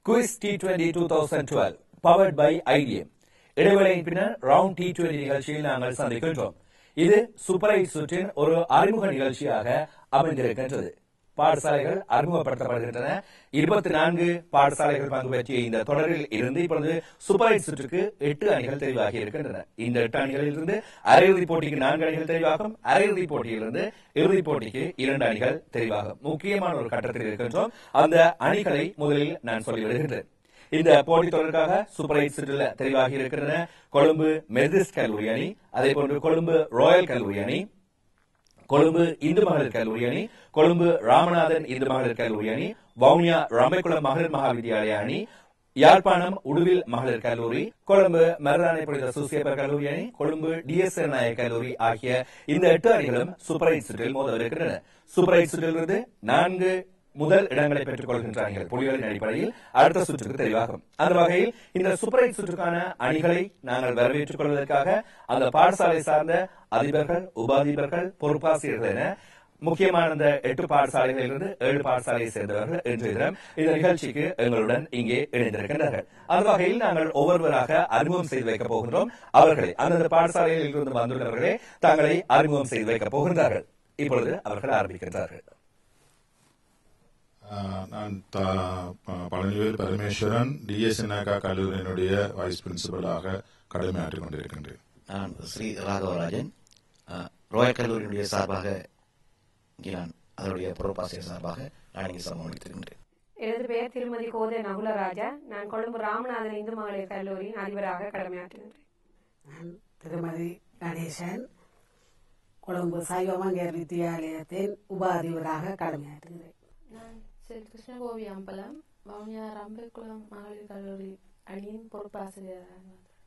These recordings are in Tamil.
Quiz T twenty two thousand twelve powered by IDM இடைவேளையின் பின்னர் ரவுண்ட் டி டுவெண்டி நிகழ்ச்சியில் நாங்கள் சந்திக்கின்றோம் இது சூப்பர் எயிட் சுற்றின் ஒரு அறிமுக நிகழ்ச்சியாக அமைந்திருக்கின்றது பாடசாலைகள் அறிமுகப்படுத்தப்படுகின்றன இருபத்தி நான்கு பாடசாலைகள் பங்கு பெற்றிய இந்த தொடரில் இருந்து இப்பொழுது சூப்பர் எயிட் சுற்றுக்கு எட்டு அணிகள் தெரிவாகி இருக்கின்றன இந்த எட்டு அணிகளில் இருந்து அரையிறுதிப் போட்டிக்கு நான்கு அணிகள் தெரிவாகும் அரையிறுதிப் போட்டியிலிருந்து இறுதிப் போட்டிக்கு இரண்டு அணிகள் தெரிவாகும் முக்கியமான ஒரு கட்டத்தில் இருக்கின்றோம் அந்த அணிகளை முதலில் நான் சொல்லிவிடுகின்றேன் இந்த போட்டி தொடருக்காக சூப்பர் எயிட் சுற்றில் தெரிவாகி இருக்கின்றன கொழும்பு மெதிஸ் கல்லூரி அணி அதே போன்று கொழும்பு ராயல் கல்லூரி அணி கொழும்பு இந்து மகளிர் கல்லூரி அணி கொழும்பு ராமநாதன் இந்து மகளிர் கல்லூரி அணி வவுனியா ராமேக்குளம் மகளிர் மகாவித்யாலய அணி யாழ்ப்பாணம் உடுவில் மகளிர் கல்லூரி கொழும்பு மருதானை புனித சூசியப்பர் கல்லூரி அணி கொழும்பு டிஎஸ்என் நாயக் கல்லூரி ஆகிய இந்த எட்டு அணிகளும் சூப்பர் எயிட் சுற்றில் மோதவிருக்கின்றன சூப்பர் எயிட் சுற்றிலிருந்து நான்கு முதல் இடங்களை பெற்றுக் கொள்கின்ற அணிகள் புலிகளின் அடிப்படையில் அடுத்த சுற்றுக்கு தெரிவாகும் அந்த வகையில் இந்த சூப்பர் எயிட் சுற்றுக்கான அணிகளை நாங்கள் வரவேற்றுக் கொள்வதற்காக அந்த பாடசாலை சார்ந்த அதிபர்கள் உபாதிபர்கள் பொறுப்பாசிரியர்கள் என முக்கியமான இந்த எட்டு பாடசாலைகளிலிருந்து ஏழு பாடசாலையை சேர்ந்தவர்கள் இன்றைய தினம் இந்த நிகழ்ச்சிக்கு எங்களுடன் இங்கே இணைந்திருக்கின்றார்கள் அந்த வகையில் நாங்கள் ஒவ்வொருவராக அறிமுகம் செய்து வைக்கப் போகின்றோம் அவர்களை அந்தந்த பாடசாலைகளில் இருந்து வந்துள்ளவர்களே தங்களை அறிமுகம் செய்து வைக்கப் போகின்றார்கள் இப்பொழுது அவர்கள் ஆரம்பிக்கின்றார்கள் ஆஹ் நான் த- ப- பழனிவேல் பரமேஸ்வரன் டிஎஸ்என்ஆகா கல்லூரியினுடைய வைஸ் பிரின்சிபலாக கடமையாற்றிக் கொண்டிருக்கின்றேன் நான் ஸ்ரீ ராகவராஜன் அஹ், ரோயல் கல்லூரியினுடைய சார்பாக இங்கே நான் அதனுடைய பொறுப்பாசிரியர் சார்பாக நான் இங்கே சமம் அளித்திருக்கின்றேன் எனது பெயர் திருமதி கோதை நகுலராஜா நான் கொழும்பு ராமநாதன் இந்து மகளிர் கல்லூரியின் அதிபராக கடமையாற்றுகின்றேன் நான் திருமதி கணேசன் கொழும்பு சைவமங்கர் வித்தியாலயத்தின் உபாதிபராக கடமையாற்றுகிறேன் நான் ஸ்ரீ கிருஷ்ணகோவி அம்பலம் வவுனியா ரம்பைக்குளம் மகளிர் கல்லூரி அணியின் பொறுப்பாசிரியராக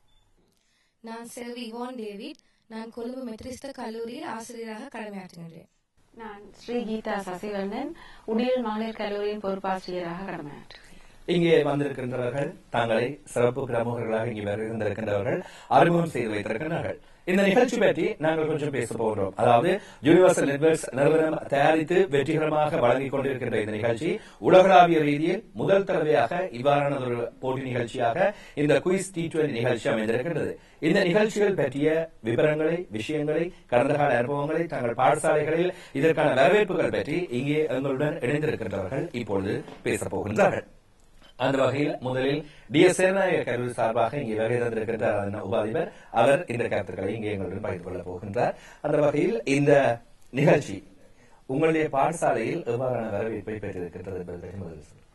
நான் செல்வி இவான் டேவிட் நான் கொழும்பு மெட்ரிஸ்த கல்லூரியில் ஆசிரியராக கடமையாற்றுகின்றேன் நான் ஸ்ரீ கீதா சசிவண்ணன் உடியல் மகளிர் கல்லூரியின் பொறுப்பாசிரியராக கடமையாற்றுகிறேன் இங்கே வந்திருக்கின்றவர்கள் தங்களை சிறப்பு பிரமுகர்களாக இங்கே வருகின்றிருக்கின்றவர்கள் அறிமுகம் செய்து வைத்திருக்கிறார்கள் இந்த நிகழ்ச்சி பற்றி நாங்கள் கொஞ்சம் பேச போகிறோம் அதாவது யூனிவர்சல் நெட்வொர்க்ஸ் நிறுவனம் தயாரித்து வெற்றிகரமாக வழங்கிக் கொண்டிருக்கின்ற இந்த நிகழ்ச்சி உலகளாவிய ரீதியில் முதல் தடவையாக இவ்வாறான ஒரு போட்டி நிகழ்ச்சியாக இந்த குயிஸ் டி டுவெண்டி நிகழ்ச்சி அமைந்திருக்கின்றது இந்த நிகழ்ச்சிகள் பற்றிய விவரங்களை விஷயங்களை கடந்த கால அனுபவங்களை தங்கள் பாடசாலைகளில் இதற்கான வரவேற்புகள் பற்றி இங்கே எங்களுடன் இணைந்திருக்கின்றவர்கள் இப்பொழுது பேசப் போகின்றார்கள் அந்த வகையில் முதலில் டிஎஸ்என் கல்லூரி சார்பாக இங்கே வருகை தந்திருக்கின்ற அதன் உபாதிபர் அவர் இந்த கருத்துக்களை இங்கே எங்களுடன் பகிர்ந்து கொள்ளப் போகின்றார் அந்த வகையில் இந்த நிகழ்ச்சி உங்களுடைய பாடசாலையில் எவ்வாறான வரவேற்பை பெற்றிருக்கின்றது என்பதை பற்றி முதலில் சொல்லுங்கள்.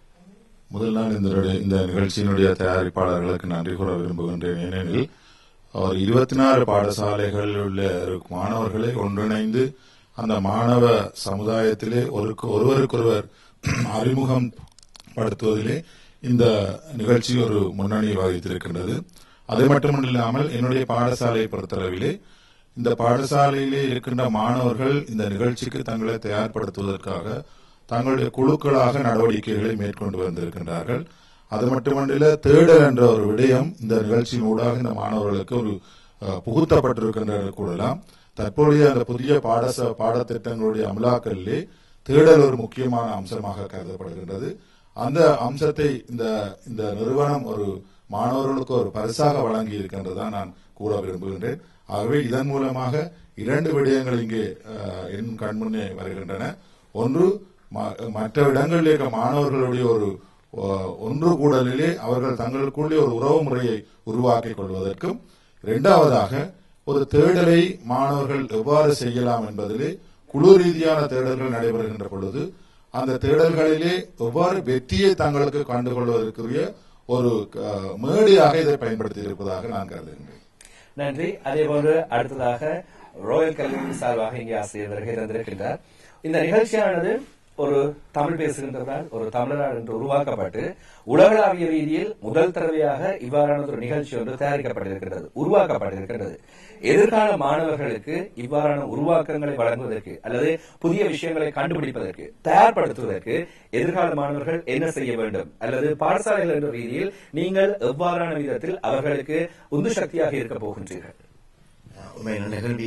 முதல் நாள் இந்த இந்த நிகழ்ச்சியினுடைய தயாரிப்பாளர்களுக்கு நன்றி கூற விரும்புகின்றேன் ஏனெனில் அவர் இருபத்தி நாலு பாடசாலைகளில் உள்ள மாணவர்களை ஒன்றிணைந்து அந்த மாணவ சமுதாயத்திலே ஒருக்கு ஒருவருக்கொருவர் அறிமுகம் படுத்துவதிலே இந்த நிகழ்ச்சி ஒரு முன்னணி வகித்திருக்கின்றது அது மட்டுமில்லாமல் என்னுடைய பாடசாலையை பொறுத்தளவிலே இந்த பாடசாலையிலே இருக்கின்ற மாணவர்கள் இந்த நிகழ்ச்சிக்கு தங்களை தயார்படுத்துவதற்காக தங்களுடைய குழுக்களாக நடவடிக்கைகளை மேற்கொண்டு வந்திருக்கின்றார்கள் அது மட்டுமல்ல தேடல் என்ற ஒரு விடயம் இந்த நிகழ்ச்சியின் ஊடாக இந்த மாணவர்களுக்கு ஒரு அஹ், புகுத்தப்பட்டிருக்கின்றது கூடலாம் தற்போதைய அந்த புதிய பாடச பாடத்திட்டங்களுடைய அமலாக்கலிலே தேடல் ஒரு முக்கியமான அம்சமாக கருதப்படுகின்றது அந்த அம்சத்தை இந்த இந்த நிறுவனம் ஒரு மாணவர்களுக்கு ஒரு பரிசாக வழங்கி இருக்கின்றதான் நான் கூற விரும்புகின்றேன் ஆகவே இதன் மூலமாக இரண்டு விடயங்கள் இங்கே அஹ், என் கண்முன்னே வருகின்றன ஒன்று ம- மற்ற இடங்களில் இருக்க மாணவர்களுடைய ஒரு அஹ், ஒன்று கூடலிலே அவர்கள் தங்களுக்குள்ளே ஒரு உறவு முறையை உருவாக்கிக் கொள்வதற்கும் இரண்டாவதாக ஒரு தேடலை மாணவர்கள் எவ்வாறு செய்யலாம் என்பதிலே குழு ரீதியான தேடல்கள் நடைபெறுகின்ற பொழுது அந்த தேடல்களிலே எவ்வாறு வெற்றியை தங்களுக்கு கண்டுகொள்வதற்குரிய ஒரு அஹ், மேடையாக இதை பயன்படுத்தி இருப்பதாக நான் கருதுகின்றேன் நன்றி அதே போன்று அடுத்ததாக ராயல் கல்லூரி சார்பாக இங்கே ஆசிரியர் வருகை தந்திருக்கின்றார் இந்த நிகழ்ச்சியானது ஒரு தமிழ் பேசுகின்றதால் ஒரு தமிழரால் என்று உருவாக்கப்பட்டு உலகளாவிய ரீதியில் முதல் தடவையாக இவ்வாறான ஒரு நிகழ்ச்சி ஒன்று தயாரிக்கப்பட்டிருக்கின்றது உருவாக்கப்பட்டிருக்கின்றது எதிர்கால மாணவர்களுக்கு இவ்வாறான உருவாக்கங்களை வழங்குவதற்கு அல்லது புதிய விஷயங்களை கண்டுபிடிப்பதற்கு தயார்படுத்துவதற்கு எதிர்கால மாணவர்கள் என்ன செய்ய வேண்டும் அல்லது பாடசாலைகள் என்ற ரீதியில் நீங்கள் எவ்வாறான விதத்தில் அவர்களுக்கு உந்து சக்தியாக இருக்க போகின்றீர்கள் அஹ், உண்மையில் நிகழ்வி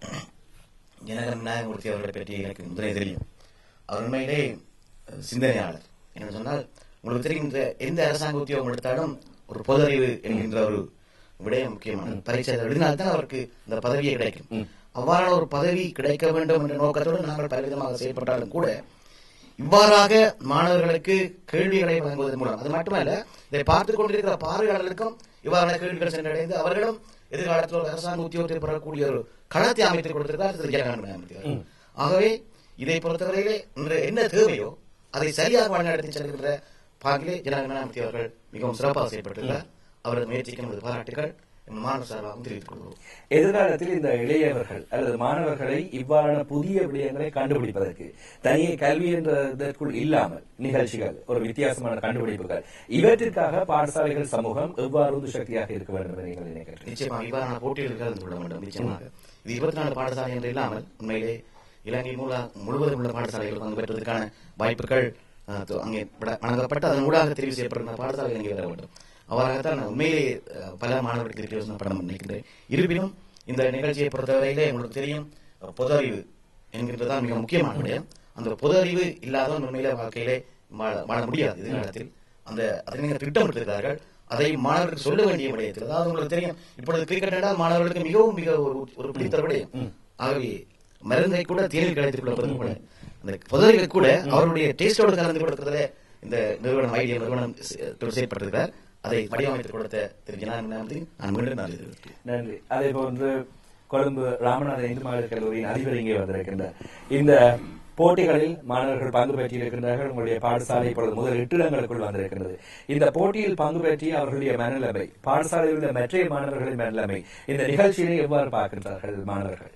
ஜனகன் விநாயகமூர்த்தி அவர்களை பற்றி எனக்கு முதலே தெரியும் அவர் உண்மையிலே அஹ், சிந்தனையாளர் என்ன சொன்னால் உங்களுக்கு தெரியும் இந்த எந்த அரசாங்க உத்தியோகம் எடுத்தாலும் ஒரு பொது அறிவு என்கின்ற ஒரு விடயம் முக்கியமானது பரீட்சை எழுதினால்தான் அவருக்கு இந்த பதவியே கிடைக்கும் அவ்வாறான ஒரு பதவி கிடைக்க வேண்டும் என்ற நோக்கத்தோடு நாங்கள் பலவிதமாக செயல்பட்டாலும் கூட இவ்வாறாக மாணவர்களுக்கு கேள்விகளை வழங்குவதன் மூலம் அது மட்டுமல்ல இதை பார்த்துக் கொண்டிருக்கிற பார்வையாளர்களுக்கும் இவ்வாறான கேள்விகள் சென்றடைந்து அவர்களும் எதிர்காலத்தில் ஒரு அரசாங்க உத்தியோகத்தில் பெறக்கூடிய ஒரு களத்தை அமைத்துக் கொடுத்திருக்கிறார் திரு ஜெயகாந்தன் அமைதி அவர்கள். ஆகவே இதை பொறுத்தவரையிலே இன்று என்ன தேவையோ அதை சரியாக வழிநடத்தி செல்கின்ற பாகிலே ஜனகணாமூர்த்தி அவர்கள் மிகவும் சிறப்பாக செயல்பட்டிருக்கிறார் அவரது முயற்சிக்கு நமது பாராட்டுகள் என் மாணவ சார்பாகவும் தெரிவித்துக் கொள்கிறோம் எதிர்காலத்தில் இந்த இளையவர்கள் அல்லது மாணவர்களை இவ்வாறான புதிய விடயங்களை கண்டுபிடிப்பதற்கு தனியே கல்வி என்றதற்குள் இல்லாமல் நிகழ்ச்சிகள் ஒரு வித்தியாசமான கண்டுபிடிப்புகள் இவற்றிற்காக பாடசாலைகள் சமூகம் எவ்வாறு உந்து சக்தியாக இருக்க வேண்டும் என்று நீங்கள் நினைக்கிறீர்கள் நிச்சயமாக இவ்வாறான போட்டிகள் கலந்து கொள்ள வேண்டும் நிச்சயமாக இது இருபத்தி நாலு பாடசாலை என்று இல்லாமல் உண்மையிலே இலங்கை மூல முழுவதும் உள்ள பாடசாலைகள் பங்கு பெற்றதற்கான வாய்ப்புகள் அஹ், து- அங்கே விட- வழங்கப்பட்டு அதன் ஊடாக தெரிவு செய்யப்படுகிற பாடசாலைகள் இங்கே வர வேண்டும் அவ்வாறாகத்தான் நான் உண்மையிலே அஹ், பல மாணவர்களுக்கு தெரிவிக்க படம் நினைக்கின்றேன் இருப்பினும் இந்த நிகழ்ச்சியை பொறுத்தவரையிலே உங்களுக்கு தெரியும் அஹ், பொது அறிவு என்கின்றதுதான் மிக முக்கியமான விடயம் அந்த பொது அறிவு இல்லாதவன் உண்மையிலே வாழ்க்கையிலே வாழ- வாழ முடியாது எதிர்காலத்தில் அந்த அதை நீங்கள் திட்டமிட்டிருக்கிறார்கள் அதை மாணவர்களுக்கு சொல்ல வேண்டிய விடயத்தில் அதாவது உங்களுக்கு தெரியும் இப்பொழுது கிரிக்கெட் என்றால் மாணவர்களுக்கு மிகவும் மிக ஒரு ஒரு பிடித்த விடயம் ஆகவே மருந்தை கூட தேனில் கலந்து கொடுப்பது கூட அந்த புதறிவை கூட அவருடைய டேஸ்டோடு கலந்து கொடுக்கிறதுல இந்த நிறுவனம் ஐடியா நிறுவனம் செ- செயற்பட்டிருக்கிறார் அதை வடிவமைத்து கொடுத்த திரு ஜனாதிபதி நான் மீண்டும் நான் இது நன்றி அதே போன்று கொழும்பு ராமநாத இந்து மகளிர் கல்லூரியின் அதிபர் இங்கே வந்திருக்கின்றார் இந்த போட்டிகளில் மாணவர்கள் பங்கு பெற்றிருக்கின்றார்கள் உங்களுடைய பாடசாலை இப்பொழுது முதல் எட்டு இடங்களுக்குள் வந்திருக்கின்றது இந்த போட்டியில் பங்கு பெற்றி அவர்களுடைய மனநிலைமை பாடசாலையில் உள்ள மற்ற மாணவர்களின் மனநிலைமை இந்த நிகழ்ச்சியினை எவ்வாறு பார்க்கின்றார்கள் மாணவர்கள்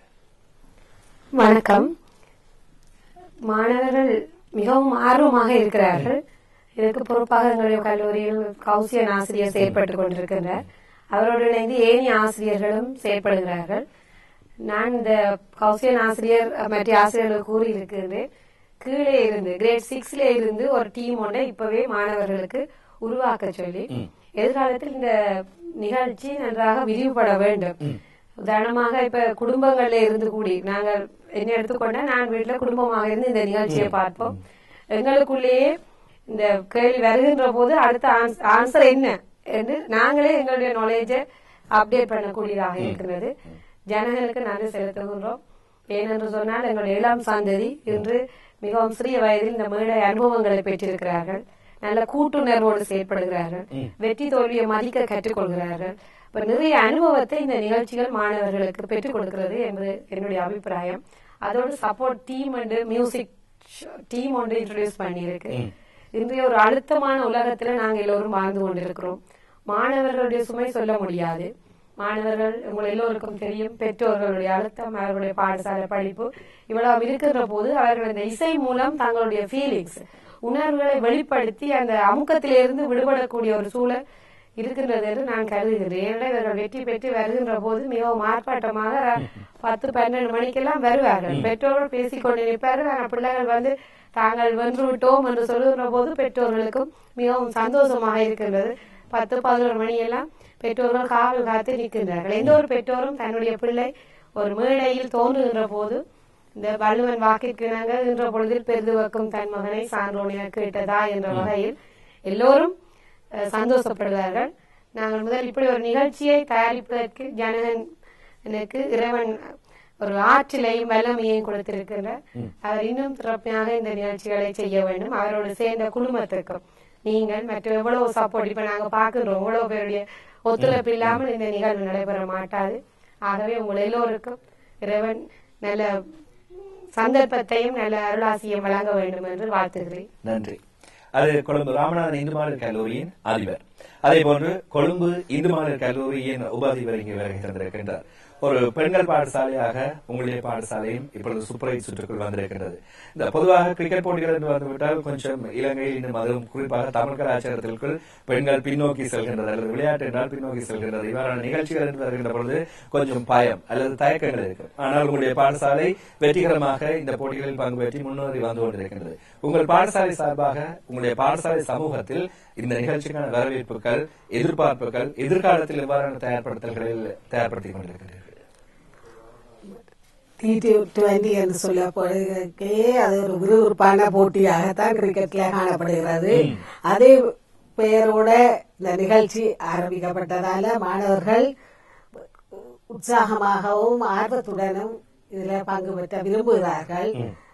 வணக்கம் மாணவர்கள் மிகவும் ஆர்வமாக இருக்கிறார்கள் இதற்கு பொறுப்பாக எங்களுடைய கல்லூரியில் கௌசியன் ஆசிரியர் செயல்பட்டுக் கொண்டிருக்கின்றார் அவரோடு இணைந்து ஏனைய ஆசிரியர்களும் செயல்படுகிறார்கள் நான் இந்த கௌசியன் ஆசிரியர் மற்ற ஆசிரியர்களுக்கு கூறியிருக்கின்றேன் கீழே இருந்து கிரேட் சிக்ஸ்ல இருந்து ஒரு டீம் ஒன்றை இப்பவே மாணவர்களுக்கு உருவாக்க சொல்லி எதிர்காலத்தில் இந்த நிகழ்ச்சி நன்றாக விரிவுபட வேண்டும் உதாரணமாக இப்ப குடும்பங்கள்ல இருந்து கூடி நாங்கள் என்ன எடுத்துக்கொண்டா நான் வீட்டுல குடும்பமாக இருந்து இந்த நிகழ்ச்சியை பார்ப்போம் எங்களுக்குள்ளேயே இந்த கேள்வி வருகின்ற போது அடுத்த ஆன்சர் என்ன என்று நாங்களே எங்களுடைய நாலேஜை அப்டேட் பண்ணக்கூடியதாக இருக்கிறது ஜனங்களுக்கு நன்றி செலுத்துகின்றோம் ஏனென்று சொன்னால் எங்களுடைய இளம் சந்ததி இன்று மிகவும் சிறிய வயதில் இந்த மேடை அனுபவங்களை பெற்றிருக்கிறார்கள் நல்ல கூட்டுணர்வோடு செயற்படுகிறார்கள் வெற்றி தோல்வியை மதிக்க கற்றுக்கொள்கிறார்கள் இப்ப நிறைய அனுபவத்தை இந்த நிகழ்ச்சிகள் மாணவர்களுக்கு பெற்றுக் கொடுக்கிறது என்பது என்னுடைய அபிப்பிராயம் அதோடு support team and music team ஒன்று இன்ட்ரடியூஸ் பண்ணியிருக்கு இன்றைய ஒரு அழுத்தமான உலகத்துல நாங்க எல்லோரும் வாழ்ந்து கொண்டிருக்கிறோம் மாணவர்களுடைய சுமை சொல்ல முடியாது மாணவர்கள் உங்கள் எல்லோருக்கும் தெரியும் பெற்றோர்களுடைய அழுத்தம் அவர்களுடைய பாடசாலை படிப்பு இவ்வளவு இருக்கிற போது அவர்கள் இந்த இசை மூலம் தங்களுடைய ஃபீலிங்ஸ் உணர்வுகளை வெளிப்படுத்தி அந்த அமுக்கத்திலிருந்து விடுபடக்கூடிய ஒரு சூழல் இருக்கின்றது என்று நான் கருதுகிறேன் ஏனென்றால் இவர்கள் வெற்றி பெற்று வருகின்ற போது மிகவும் ஆர்ப்பாட்டமாக ர- பத்து பன்னெண்டு மணிக்கெல்லாம் வருவார்கள் பெற்றோர்கள் பேசிக் கொண்டு நிற்பார்கள் ஆனால் பிள்ளைகள் வந்து தாங்கள் வென்று விட்டோம் என்று சொல்லுகிற போது பெற்றோர்களுக்கும் மிகவும் சந்தோஷமாக இருக்கின்றது பத்து பதினோரு மணியெல்லாம் பெற்றோர்கள் காவல் காத்து நிற்கின்றார்கள் எந்த ஒரு பெற்றோரும் தன்னுடைய பிள்ளை ஒரு மேடையில் தோன்றுகின்ற போது இந்த வள்ளுவன் வாக்கிற்கு இணங்க என்ற பொழுதில் பெரிது வைக்கும் தன் மகனை சான்றோனியாக கேட்டதா என்ற வகையில் எல்லோரும் அஹ், சந்தோஷப்படுவார்கள் நாங்கள் முதல் இப்படி ஒரு நிகழ்ச்சியை தயாரிப்பதற்கு ஜனகன் எனக்கு இறைவன் ஒரு ஆற்றிலையும் வல்லமையையும் கொடுத்திருக்கின்றார் அவர் இன்னும் சிறப்பாக இந்த நிகழ்ச்சிகளை செய்ய வேண்டும் அவரோடு சேர்ந்த குடும்பத்திற்கும் நீங்கள் மற்ற எவ்வளவு சப்போர்ட் இப்ப நாங்க பாக்குறோம் எவ்வளவு பேருடைய ஒத்துழைப்பு இல்லாமல் இந்த நிகழ்வு நடைபெற மாட்டாது ஆகவே உங்கள் எல்லோருக்கும் இறைவன் நல்ல சந்தர்ப்பத்தையும் நல்ல அருளாசியம் வழங்க வேண்டும் என்று வாழ்த்துகிறேன் நன்றி அது கொழும்பு ராமநாதன் இந்து மகளிர் கல்லூரியின் அதிபர் அதே போன்று கொழும்பு இந்து மகளிர் கல்லூரியின் உபாதிபர் இங்கே வருகை தந்திருக்கின்றார் ஒரு பெண்கள் பாடசாலையாக உங்களுடைய பாடசாலையும் இப்பொழுது சூப்பர் எயிட் சுற்றுக்குள் வந்திருக்கின்றது இந்த பொதுவாக கிரிக்கெட் போட்டிகள் என்று வந்துவிட்டால் கொஞ்சம் இலங்கையில் இன்னும் அதுவும் குறிப்பாக தமிழ் கலாச்சாரத்திற்குள் பெண்கள் பின்னோக்கி செல்கின்றது அல்லது விளையாட்டு என்றால் பின்னோக்கி செல்கின்றது இவ்வாறான நிகழ்ச்சிகள் என்று வருகின்ற பொழுது கொஞ்சம் பயம் அல்லது தயக்கங்கள் இருக்கும் ஆனால் உங்களுடைய பாடசாலை வெற்றிகரமாக இந்த போட்டிகளில் பங்கு பெற்றி முன்னேறி வந்து கொண்டிருக்கின்றது உங்கள் பாடசாலை சார்பாக உங்களுடைய பாடசாலை சமூகத்தில் இந்த நிகழ்ச்சிக்கான வரவேற்புகள் எதிர்பார்ப்புகள் எதிர்காலத்தில் எவ்வாறான தயார்படுத்தல்களில் தயார்படுத்திக் கொண்டிருக்கிறீர்கள் டி டுவெண்டி என்று சொல்லப்படுகிறதுக்கே அது ஒரு விறுவிறுப்பான போட்டியாகத்தான் கிரிக்கெட்ல காணப்படுகிறது அதே பெயரோட இந்த நிகழ்ச்சி ஆரம்பிக்கப்பட்டதால மாணவர்கள் உற்சாகமாகவும் ஆர்வத்துடனும் இதுல பங்கு பெற்ற விரும்புகிறார்கள்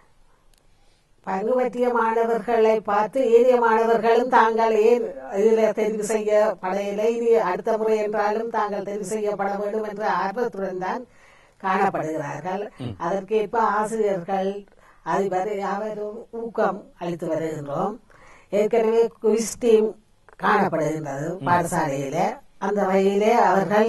பங்கு பற்றிய மாணவர்களை பார்த்து ஏனைய மாணவர்களும் தாங்கள் ஏன் இதுல தெரிவு செய்யப்படையில இனி அடுத்த முறை என்றாலும் தாங்கள் தெரிவு செய்யப்பட வேண்டும் என்ற ஆர்வத்துடன் தான் காணப்படுகிறார்கள் அதற்கேற்ப ஆசிரியர்கள் அதிபர் யாவரும் ஊக்கம் அளித்து வருகின்றோம் ஏற்கனவே குவிஸ் டீம் காணப்படுகின்றது பாடசாலையில அந்த வகையிலே அவர்கள்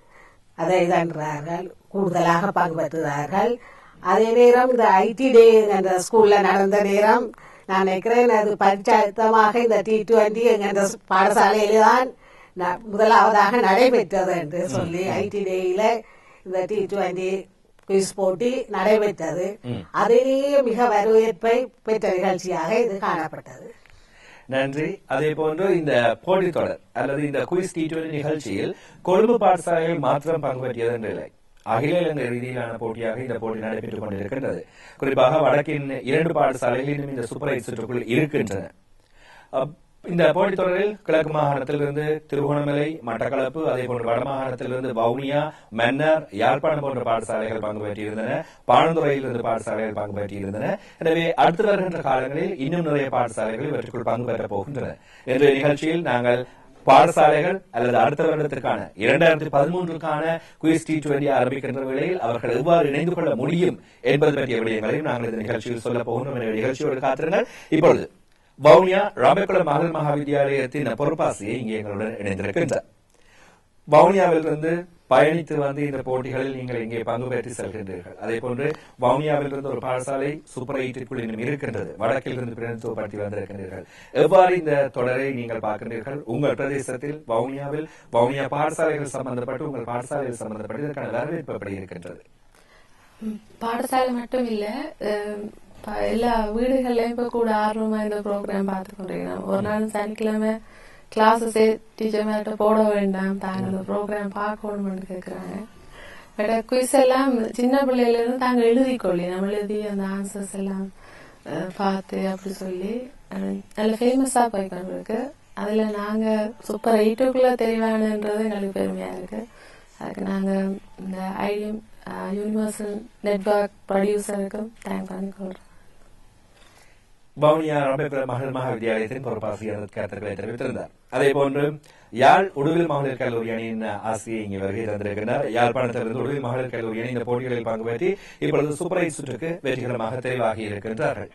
அதை இதன்றார்கள் கூடுதலாக பங்கு பெற்றுகிறார்கள் அதே நேரம் இந்த ஐடி டே என்ற ஸ்கூல்ல நடந்த நேரம் நான் நினைக்கிறேன் அது பரிச்சாயத்தமாக இந்த டி டுவெண்டி என்ற பாடசாலையில தான் ந- முதலாவதாக நடைபெற்றது என்று சொல்லி ஐடி டேயில இந்த டி டுவெண்டி குவிஸ் போட்டி நடைபெற்றது அதிலேயே மிக வரவேற்பை பெற்ற நிகழ்ச்சியாக இது காணப்பட்டது நன்றி அதே போன்று இந்த போட்டித் தொடர் அல்லது இந்த குயிஸ் டி டுவெண்டி நிகழ்ச்சியில் கொழும்பு பாடசாலைகள் மாத்திரம் பங்கு பெற்றியது என்று இல்லை அகில இலங்கை ரீதியிலான போட்டியாக இந்த போட்டி நடைபெற்றுக் கொண்டிருக்கின்றது குறிப்பாக வடக்கின் இரண்டு பாடசாலைகள் இன்னும் இந்த சூப்பர் எயிட் சுற்றுக்குள் இருக்கின்றன அப்- இந்த போட்டித் தொடரில் கிழக்கு மாகாணத்திலிருந்து திருகோணமலை மட்டக்களப்பு அதே போன்று வடமாகாணத்திலிருந்து வவுனியா மன்னர் யாழ்ப்பாணம் போன்ற பாடசாலைகள் பங்கு பெற்றிருந்தன பாணந்துறையிலிருந்து பாடசாலைகள் பங்கு பெற்றிருந்தன எனவே அடுத்து வருகின்ற காலங்களில் இன்னும் நிறைய பாடசாலைகள் இவற்றுக்குள் பங்கு பெறப் போகின்றன இன்றைய நிகழ்ச்சியில் நாங்கள் பாடசாலைகள் அல்லது அடுத்த வருடத்திற்கான இரண்டாயிரத்தி பதிமூன்றுக்கான குயிஸ் டி டுவெண்டி ஆரம்பிக்கின்ற வேளையில் அவர்கள் எவ்வாறு இணைந்து கொள்ள முடியும் என்பது பற்றிய விடயங்களையும் நாங்கள் இந்த நிகழ்ச்சியில் சொல்ல போகின்றோம் எனவே நிகழ்ச்சியோடு காத்திருங்கள் இப்பொழுது வவுனியா ராமேக்குளம் மகளிர் மகாவித்யாலயத்தின் பொறுப்பாசியை இங்கே எங்களுடன் இணைந்திருக்கின்றார் வவுனியாவிலிருந்து பயணித்து வந்து இந்த போட்டிகளில் நீங்கள் இங்கே பங்கு பெற்று செல்கின்றீர்கள் அதே போன்று வவுனியாவிலிருந்து ஒரு பாடசாலை சூப்பர் எயிட்டிற்குள் இன்னும் இருக்கின்றது வடக்கில் இருந்து பிரதிநிதித்துவப்படுத்தி வந்திருக்கின்றீர்கள் எவ்வாறு இந்த தொடரை நீங்கள் பார்க்கின்றீர்கள் உங்கள் பிரதேசத்தில் வவுனியாவில் வவுனியா பாடசாலைகள் சம்பந்தப்பட்டு உங்கள் பாடசாலைகள் சம்பந்தப்பட்டு இதற்கான வரவேற்பு எப்படி இருக்கின்றது ம், பாடசாலை மட்டும் இல்ல அஹ், ப- எல்லா வீடுகள்லயும் இப்ப கூட ஆர்வமா இந்த ப்ரோக்ராம் பார்த்து கொண்டிருக்கிறோம் ஒரு நாள் சனிக்கிழமை கிளாஸ் டீச்சர் மேட்ட போட வேண்டாம் தாங்க இந்த ப்ரோக்ராம் பார்க்கணும்னு கேக்குறாங்க பட் குயிஸ் எல்லாம் சின்ன பிள்ளையில இருந்து தாங்க எழுதி கொள்ளி நம்ம எழுதி அந்த ஆன்சர்ஸ் எல்லாம் அஹ், பார்த்து அப்படி சொல்லி அஹ், நல்ல ஃபேமஸா போய் கொண்டிருக்கு அதுல நாங்க சூப்பர் எயிட்டுக்குள்ள தெரிவானன்றது எங்களுக்கு பெருமையா இருக்கு அதுக்கு நாங்க இந்த ஐடிஎம் யூனிவர்சல் நெட்வொர்க் ப்ரொடியூசருக்கும் தேங்க் பண்ணிக்கொள்றோம் வவுனியா ராமேபுரம் மகளிர் மகாவித்யாலயத்தின் பொறுப்பாசிரியர் கருத்துக்களை தெரிவித்திருந்தார் அதே போன்று யாழ் உடுவில் மகளிர் கல்லூரி அணியின் ஆசிரியை இங்கே வருகை தந்திருக்கிறார் யாழ்ப்பாணத்திலிருந்து உடுவில் மகளிர் கல்லூரி அணி இந்த போட்டிகளில் பங்கு பெற்றி இப்பொழுது சூப்பர் எயிட் சுற்றுக்கு வெற்றிகரமாக தெரிவாகி இருக்கின்றார்கள்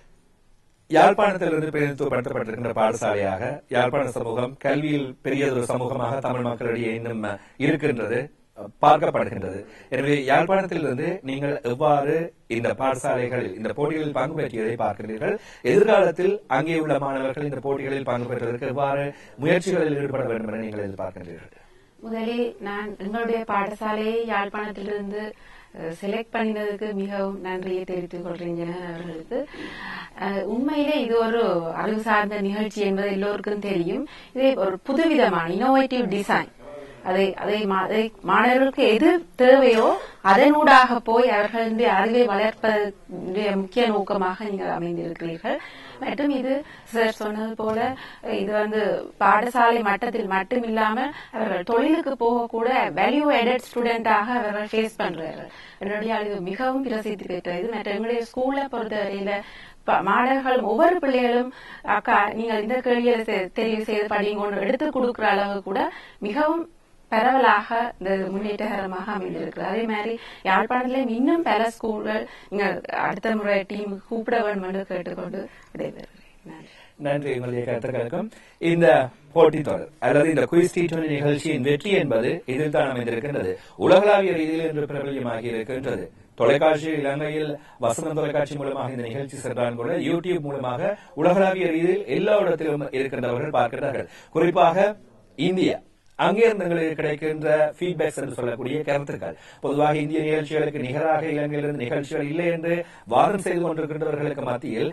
யாழ்ப்பாணத்திலிருந்து பிரதிநிதித்துவப்படுத்தப்பட்டிருக்கின்ற பாடசாலையாக யாழ்ப்பாண சமூகம் கல்வியில் பெரியதொரு சமூகமாக தமிழ் மக்களிடையே இன்னும் இருக்கின்றது பார்க்கப்படுகின்றது எனவே யாழ்ப்பாணத்திலிருந்து நீங்கள் எவ்வாறு இந்த பாடசாலைகளில் இந்த போட்டிகளில் பங்கு பெற்றியதை பார்க்கிறீர்கள் எதிர்காலத்தில் அங்கே உள்ள மாணவர்கள் இந்த போட்டிகளில் பங்கு பெறுவதற்கு எவ்வாறு முயற்சிகளில் ஈடுபட வேண்டும் என நீங்கள் எதிர்பார்க்கின்றீர்கள் முதலில் நான் எங்களுடைய பாடசாலையை யாழ்ப்பாணத்திலிருந்து செலக்ட் பண்ணினதுக்கு மிகவும் நன்றியை தெரிவித்துக் கொள்கிறேன் ஜெனரல் அவர்களுக்கு அஹ், உண்மையிலே இது ஒரு அறிவு சார்ந்த நிகழ்ச்சி என்பது எல்லோருக்கும் தெரியும் இது ஒரு புதுவிதமான இனோவேட்டிவ் டிசைன் அதை அதை மா- அதை மாணவர்களுக்கு எது தேவையோ அதனூடாக போய் அவர்களுடைய அறிவை வளர்ப்பதுடைய முக்கிய நோக்கமாக நீங்கள் அமைந்திருக்கிறீர்கள் மற்றும் இது சார் சொன்னது போல இது வந்து பாடசாலை மட்டத்தில் மட்டும் இல்லாமல் அவர்கள் தொழிலுக்கு போக கூட வேல்யூ எடட் ஸ்டூடெண்டாக அவர்கள் ஃபேஸ் பண்றார்கள் என்னுடைய இது மிகவும் பிரசித்தி பெற்றது மற்ற எங்களுடைய ஸ்கூலை பொறுத்தவரையில ப- மாணவர்கள் ஒவ்வொரு பிள்ளைகளும் அக்கா நீங்கள் இந்த கேள்வியை செ- தெரிவு செய்து படிங்கன்னு எடுத்து கொடுக்கிற அளவு கூட மிகவும் பரவலாக இந்த முன்னேற்றகரமாக அமைந்திருக்கிறது அதே மாதிரி யாழ்ப்பாணத்திலும் இன்னும் பல ஸ்கூல்கள் இங்க அடுத்த முறை டீம் கூப்பிட வேண்டும் என்று கேட்டுக்கொண்டு விடைபெறுகிறேன் நன்றி நன்றி உங்களுடைய கருத்துக்களுக்கும் இந்த போட்டி தொடர் அல்லது இந்த குயிஸ் டி டுவெண்டி நிகழ்ச்சியின் வெற்றி என்பது இதில் தான் அமைந்திருக்கின்றது உலகளாவிய ரீதியில் இன்று பிரபல்யமாகி இருக்கின்றது தொலைக்காட்சி இலங்கையில் வசந்தம் தொலைக்காட்சி மூலமாக இந்த நிகழ்ச்சி சென்றால் கூட யூடியூப் மூலமாக உலகளாவிய ரீதியில் எல்லா இடத்திலும் இருக்கின்றவர்கள் பார்க்கிறார்கள் குறிப்பாக இந்தியா அங்கிருந்து எங்களுக்கு கிடைக்கின்ற ஃபீட்பேக்ஸ் என்று சொல்லக்கூடிய கருத்துக்கள் பொதுவாக இந்திய நிகழ்ச்சிகளுக்கு நிகராக இலங்கையிலிருந்து நிகழ்ச்சிகள் இல்லை என்று வாதம் செய்து கொண்டிருக்கின்றவர்களுக்கு மத்தியில்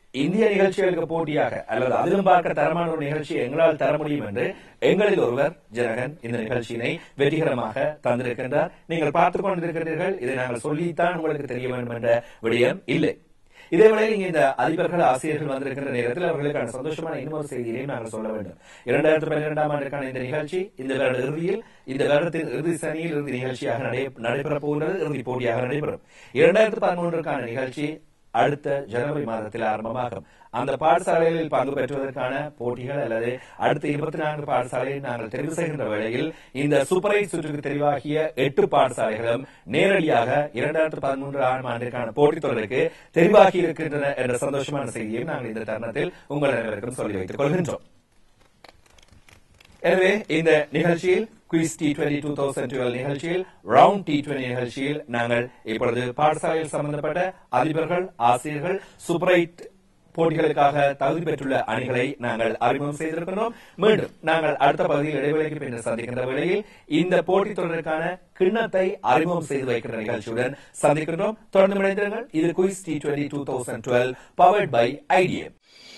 இந்திய நிகழ்ச்சிகளுக்கு போட்டியாக அல்லது அதிலும் பார்க்க தரமான ஒரு நிகழ்ச்சி எங்களால் தர முடியும் என்று எங்களில் ஒருவர் ஜனகன் இந்த நிகழ்ச்சியினை வெற்றிகரமாக தந்திருக்கின்றார் நீங்கள் பார்த்துக் கொண்டிருக்கிறீர்கள் இதை நாங்கள் சொல்லித்தான் உங்களுக்கு தெரிய வேண்டும் என்ற விடயம் இல்லை இதேவேளையில் இங்கே இந்த அதிபர்கள் ஆசிரியர்கள் வந்திருக்கின்ற நேரத்தில் அவர்களுக்கான சந்தோஷமான இன்னொரு செய்தியையும் நாங்கள் சொல்ல வேண்டும் இரண்டாயிரத்தி பன்னிரெண்டாம் ஆண்டுக்கான இந்த நிகழ்ச்சி இந்த வருட இறுதியில் இந்த வருடத்தின் இறுதி சனியில் இறுதி நிகழ்ச்சியாக நடை- நடைபெறப் போகிறது இறுதி போட்டியாக நடைபெறும் இரண்டாயிரத்தி பதிமூன்றுக்கான நிகழ்ச்சி அடுத்த ஜனவரி மாதத்தில் ஆரம்பமாகும் அந்த பாடசாலைகளில் பங்கு பெற்றுவதற்கான போட்டிகள் அல்லது அடுத்த இருபத்தி நான்கு பாடசாலையை நாங்கள் தெரிவு செய்கின்ற வேளையில் இந்த சூப்பர் எயிட் சுற்றுக்கு தெரிவாகிய எட்டு பாடசாலைகளும் நேரடியாக இரண்டாயிரத்தி பதிமூன்று ஆம் ஆண்டிற்கான போட்டித் தொடருக்கு தெரிவாகி இருக்கின்றன என்ற சந்தோஷமான செய்தியை நாங்கள் இந்த தருணத்தில் உங்கள் அனைவருக்கும் சொல்லி வைத்துக் கொள்கின்றோம் எனவே இந்த நிகழ்ச்சியில் quiz T twenty two thousand twelve நிகழ்ச்சியில் ரவுண்ட் டி டுவெண்டி நிகழ்ச்சியில் நாங்கள் இப்பொழுது பாடசாலையில் சம்பந்தப்பட்ட அதிபர்கள் ஆசிரியர்கள் சூப்பர் எயிட் போட்டிகளுக்காக தகுதி பெற்றுள்ள அணிகளை நாங்கள் அறிமுகம் செய்திருக்கிறோம் மீண்டும் நாங்கள் அடுத்த பகுதியில் இடைவெளிக்கு பின்னர் சந்திக்கின்ற வேளையில் இந்த போட்டித் தொடருக்கான கிண்ணத்தை அறிமுகம் செய்து வைக்கின்ற நிகழ்ச்சியுடன் சந்திக்கின்றோம் தொடர்ந்து இணைந்திருங்கள் இது quiz T twenty two thousand twelve powered by IDM